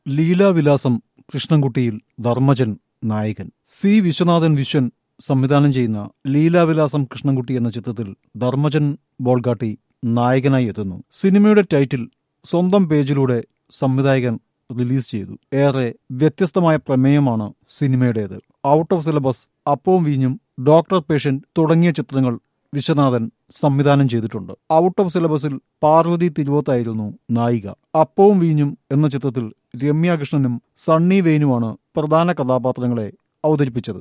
ലീലാവിലാസം കൃഷ്ണൻകുട്ടിയിൽ ധർമ്മജൻ നായകൻ സി വിശ്വനാഥൻ വിശ്വൻ സംവിധാനം ചെയ്യുന്ന ലീലാവിലാസം കൃഷ്ണൻകുട്ടി എന്ന ചിത്രത്തിൽ ധർമ്മജൻ ബോൾഗാട്ടി നായകനായി എത്തുന്നു സിനിമയുടെ ടൈറ്റിൽ സ്വന്തം പേജിലൂടെ സംവിധായകൻ റിലീസ് ചെയ്തു ഏറെ വ്യത്യസ്തമായ പ്രമേയമാണ് സിനിമയുടേത് ഔട്ട് ഓഫ് സിലബസ് അപ്പവും വീഞ്ഞും ഡോക്ടർ പേഷ്യന്റ് തുടങ്ങിയ ചിത്രങ്ങൾ വിശ്വനാഥൻ സംവിധാനം ചെയ്തിട്ടുണ്ട് ഔട്ട് ഓഫ് സിലബസിൽ പാർവതി തിരുവോത്തായിരുന്നു നായിക അപ്പവും വീഞ്ഞും എന്ന ചിത്രത്തിൽ രമ്യ കൃഷ്ണനും സണ്ണി വെയിനുമാണ് പ്രധാന കഥാപാത്രങ്ങളെ അവതരിപ്പിച്ചത്